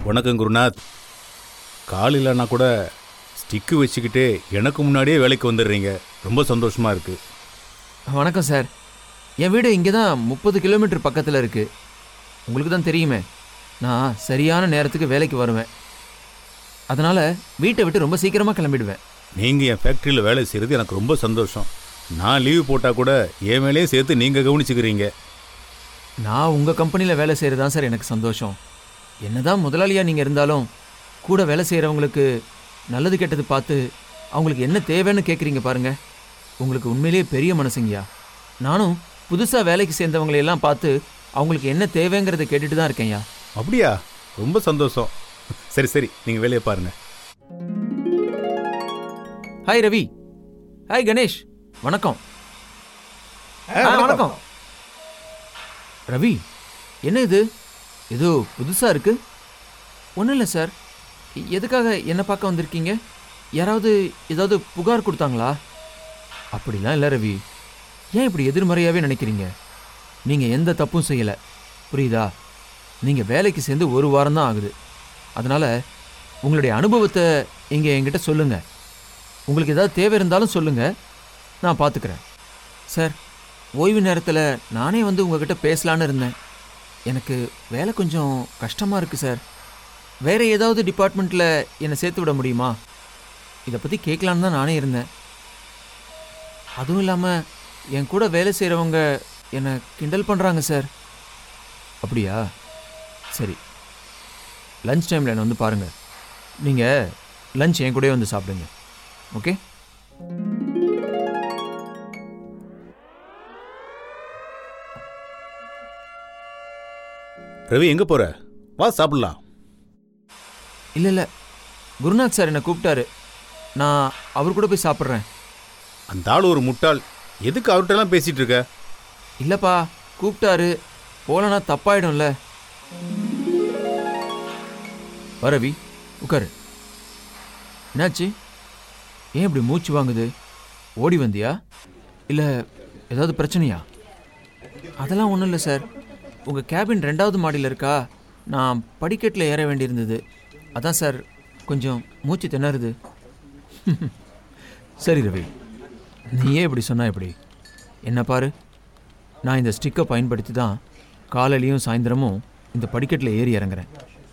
வணக்கம் குருநாத் கால் இல்லைன்னா கூட ஸ்டிக்கு வச்சுக்கிட்டே எனக்கு முன்னாடியே வேலைக்கு வந்துடுறீங்க ரொம்ப சந்தோஷமா இருக்கு வணக்கம் சார் என் வீடு இங்கே தான் முப்பது கிலோமீட்டர் பக்கத்தில் இருக்குது உங்களுக்கு தான் தெரியுமே நான் சரியான நேரத்துக்கு வேலைக்கு வருவேன் அதனால் வீட்டை விட்டு ரொம்ப சீக்கிரமாக கிளம்பிடுவேன் நீங்கள் என் ஃபேக்ட்ரியில் வேலை செய்கிறது எனக்கு ரொம்ப சந்தோஷம் நான் லீவு போட்டால் கூட என் வேலையே சேர்த்து நீங்கள் கவனிச்சுக்கிறீங்க நான் உங்கள் கம்பெனியில் வேலை செய்கிறது தான் சார் எனக்கு சந்தோஷம் என்னதான் முதலாளியாக நீங்கள் இருந்தாலும் கூட வேலை செய்கிறவங்களுக்கு நல்லது கெட்டது பார்த்து அவங்களுக்கு என்ன தேவைன்னு கேட்குறீங்க பாருங்க உங்களுக்கு உண்மையிலேயே பெரிய மனசுங்கய்யா நானும் புதுசாக வேலைக்கு சேர்ந்தவங்களை எல்லாம் பார்த்து அவங்களுக்கு என்ன தேவைங்கிறத கேட்டுட்டு தான் இருக்கேன்யா அப்படியா ரொம்ப சந்தோஷம் சரி சரி நீங்கள் வேலையை பாருங்கள் ஹாய் ரவி ஹாய் கணேஷ் வணக்கம் ஆ, வணக்கம் ரவி என்ன இது ஏதோ புதுசா இருக்கு ஒன்றும் இல்லை சார் எ- எதுக்காக என்ன பார்க்க வந்திருக்கீங்க யாராவது ஏதாவது புகார் கொடுத்தாங்களா அப்படிலாம் இல்லை ரவி ஏன் இப்படி எதிர்மறையாகவே நினைக்கிறீங்க நீங்கள் எந்த தப்பும் செய்யலை புரியுதா நீங்கள் வேலைக்கு சேர்ந்து ஒரு வாரம் தான் ஆகுது அதனால் உங்களுடைய அனுபவத்தை இங்கே என்கிட்ட சொல்லுங்கள் உங்களுக்கு ஏதாவது தேவை இருந்தாலும் சொல்லுங்கள் நான் பார்த்துக்கிறேன் சார் ஓய்வு நேரத்தில் நானே வந்து உங்ககிட்ட பேசலான்னு இருந்தேன் எனக்கு வேலை கொஞ்சம் கஷ்டமாக இருக்குது சார் வேறு ஏதாவது டிபார்ட்மெண்ட்டில் என்னை சேர்த்து விட முடியுமா இதை பற்றி கேட்கலான்னு தான் நானே இருந்தேன் அதுவும் இல்லாமல் என் கூட வேலை செய்கிறவங்க என்னை கிண்டல் பண்ணுறாங்க சார் அப்படியா சரி லஞ்ச் டைமில் என்னை வந்து பாருங்கள் நீங்கள் லஞ்ச் என் கூடயே வந்து சாப்பிடுங்க ஓகே ரவி எங்கே போகிற வா சாப்பிட்லாம் இல்லை இல்லை குருநாத் சார் என்னை கூப்பிட்டாரு நான் அவர் கூட போய் சாப்பிட்றேன் அந்த ஆள் ஒரு முட்டாள் எதுக்கு அவர்கிட்டலாம் பேசிகிட்டு இருக்க இல்லைப்பா கூப்பிட்டாரு போலனா தப்பாயிடும்ல வா ரவி உட்காரு என்னாச்சு ஏன் இப்படி மூச்சு வாங்குது ஓடி வந்தியா இல்லை ஏதாவது பிரச்சனையா அதெல்லாம் ஒன்றும் இல்லை சார் உங்கள் கேபின் ரெண்டாவது மாடியில் இருக்கா நான் படிக்கட்டில் ஏற வேண்டியிருந்தது அதான் சார் கொஞ்சம் மூச்சு திணறுது சரி ரவி நீயே இப்படி சொன்னா எப்படி என்ன பாரு நான் இந்த ஸ்டிக்கை பயன்படுத்தி தான் காலையிலையும் சாயந்தரமும் இந்த படிக்கட்டில் ஏறி இறங்குறேன்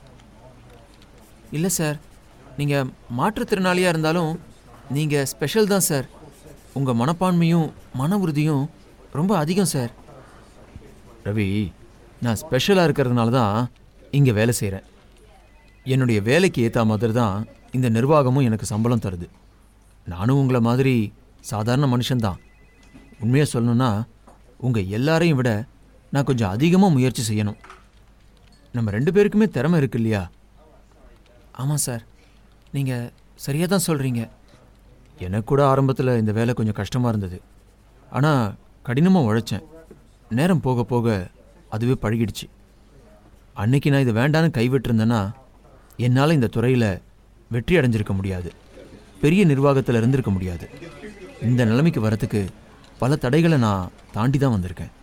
இல்லை சார் நீங்கள் மாற்றுத்திறனாளியாக இருந்தாலும் நீங்கள் ஸ்பெஷல் தான் சார் உங்கள் மனப்பான்மையும் மன உறுதியும் ரொம்ப அதிகம் சார் ரவி நான் ஸ்பெஷலாக இருக்கிறதுனால தான் இங்கே வேலை செய்கிறேன் என்னுடைய வேலைக்கு ஏற்ற மாதிரி தான் இந்த நிர்வாகமும் எனக்கு சம்பளம் தருது நானும் உங்களை மாதிரி சாதாரண மனுஷன்தான் உண்மையாக சொல்லணும்னா உங்கள் எல்லாரையும் விட நான் கொஞ்சம் அதிகமாக முயற்சி செய்யணும் நம்ம ரெண்டு பேருக்குமே திறமை இருக்கு இல்லையா ஆமாம் சார் நீங்கள் சரியாக தான் சொல்கிறீங்க எனக்கு கூட ஆரம்பத்தில் இந்த வேலை கொஞ்சம் கஷ்டமாக இருந்தது ஆனால் கடினமாக உழைச்சேன் நேரம் போக போக அதுவே பழகிடுச்சு அன்னைக்கு நான் இது வேண்டான்னு கைவிட்டிருந்தேன்னா என்னால் இந்த துறையில் வெற்றி அடைஞ்சிருக்க முடியாது பெரிய நிர்வாகத்தில் இருந்திருக்க முடியாது இந்த நிலைமைக்கு வரத்துக்கு பல தடைகளை நான் தாண்டி தான் வந்திருக்கேன்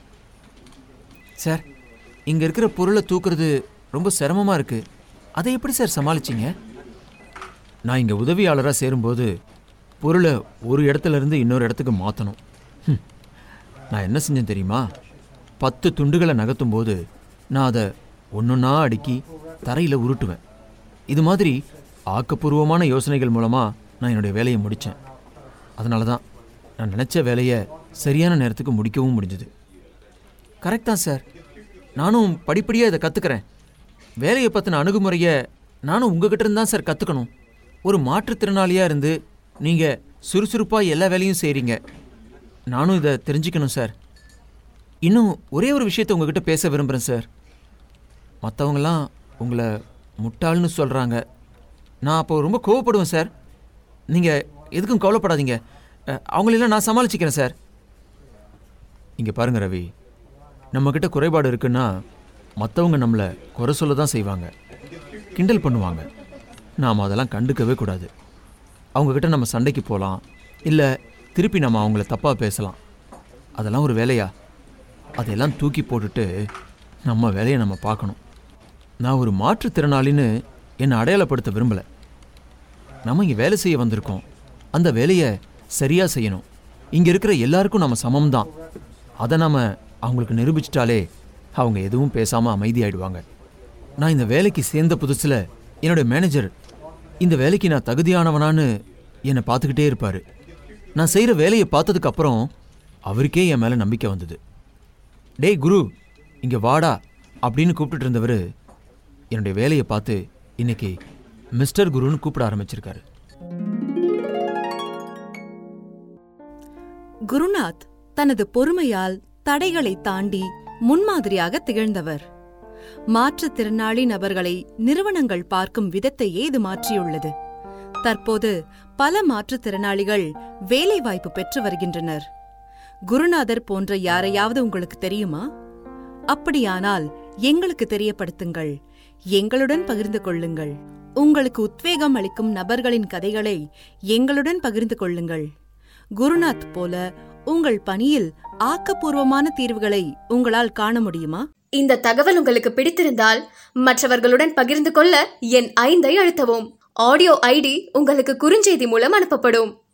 சார் இங்கே இருக்கிற பொருளை தூக்குறது ரொம்ப சிரமமாக இருக்குது அதை எப்படி சார் சமாளிச்சிங்க நான் இங்கே உதவியாளராக சேரும்போது பொருளை ஒரு இடத்துல இருந்து இன்னொரு இடத்துக்கு மாற்றணும் நான் என்ன செஞ்சேன் தெரியுமா பத்து துண்டுகளை நகர்த்தும் போது நான் அதை ஒன்றொன்னா அடுக்கி தரையில் உருட்டுவேன் இது மாதிரி ஆக்கப்பூர்வமான யோசனைகள் மூலமாக நான் என்னுடைய வேலையை முடித்தேன் அதனால தான் நான் நினச்ச வேலையை சரியான நேரத்துக்கு முடிக்கவும் முடிஞ்சுது கரெக்ட் தான் சார் நானும் படிப்படியாக இதை கற்றுக்கிறேன் வேலையை பற்றின அணுகுமுறையை நானும் உங்ககிட்ட இருந்து தான் சார் கற்றுக்கணும் ஒரு மாற்றுத்திறனாளியாக இருந்து நீங்கள் சுறுசுறுப்பாக எல்லா வேலையும் செய்கிறீங்க நானும் இதை தெரிஞ்சுக்கணும் சார் இன்னும் ஒரே ஒரு விஷயத்தை உங்ககிட்ட பேச விரும்புகிறேன் சார் மற்றவங்களாம் உங்களை முட்டாள்னு சொல்கிறாங்க நான் அப்போ ரொம்ப கோவப்படுவேன் சார் நீங்கள் எதுக்கும் கவலைப்படாதீங்க அஹ், அவங்களெல்லாம் நான் சமாளிச்சுக்கிறேன் சார் இங்கே பாருங்க ரவி நம்மக்கிட்ட குறைபாடு இருக்குன்னா மற்றவங்க நம்மளை குறை சொல்ல தான் செய்வாங்க கிண்டல் பண்ணுவாங்க நாம் அதெல்லாம் கண்டுக்கவே கூடாது அவங்கக்கிட்ட நம்ம சண்டைக்கு போகலாம் இல்லை திருப்பி நம்ம அவங்கள தப்பாக பேசலாம் அதெல்லாம் ஒரு வேலையா அதையெல்லாம் தூக்கி போட்டுட்டு நம்ம வேலையை நம்ம பார்க்கணும் நான் ஒரு மாற்றுத்திறனாளின்னு என்னை அடையாளப்படுத்த விரும்பல நம்ம இங்கே வேலை செய்ய வந்திருக்கோம் அந்த வேலையை சரியா செய்யணும் இங்க இருக்கிற எல்லாருக்கும் நம்ம சமம் தான் அதை நாம அவங்களுக்கு நிரூபிச்சிட்டாலே அவங்க எதுவும் பேசாம அமைதியாயிடுவாங்க நான் இந்த வேலைக்கு சேர்ந்த புதுசுல என்னோட மேனேஜர் இந்த வேலைக்கு நான் தகுதியானவனான்னு என்னை பார்த்துக்கிட்டே இருப்பாரு நான் செய்யற வேலையை பார்த்ததுக்கு அப்புறம் அவருக்கே என் மேல நம்பிக்கை வந்தது டேய் குரு இங்க வாடா அப்படின்னு கூப்பிட்டுட்டு இருந்தவர் என்னுடைய வேலையை பார்த்து இன்னைக்கு மிஸ்டர் குருன்னு கூப்பிட ஆரம்பிச்சிருக்காரு குருநாத் தனது பொறுமையால் தடைகளை தாண்டி முன்மாதிரியாக திகழ்ந்தவர் மாற்றுத்திறனாளி நபர்களை நிறுவனங்கள் பார்க்கும் விதத்தையே இது மாற்றியுள்ளது தற்போது பல மாற்றுத்திறனாளிகள் வேலைவாய்ப்பு பெற்று வருகின்றனர் குருநாதர் போன்ற யாரையாவது உங்களுக்கு தெரியுமா அப்படியானால் எங்களுக்கு தெரியப்படுத்துங்கள் எங்களுடன் பகிர்ந்து கொள்ளுங்கள் உங்களுக்கு உத்வேகம் அளிக்கும் நபர்களின் கதைகளை எங்களுடன் பகிர்ந்து கொள்ளுங்கள் குருநாத் போல உங்கள் பணியில் ஆக்கப்பூர்வமான தீர்வுகளை உங்களால் காண முடியுமா இந்த தகவல் உங்களுக்கு பிடித்திருந்தால் மற்றவர்களுடன் பகிர்ந்து கொள்ள என் ஐந்தை அழுத்தவும் ஆடியோ ஐடி உங்களுக்கு குறுஞ்செய்தி மூலம் அனுப்பப்படும்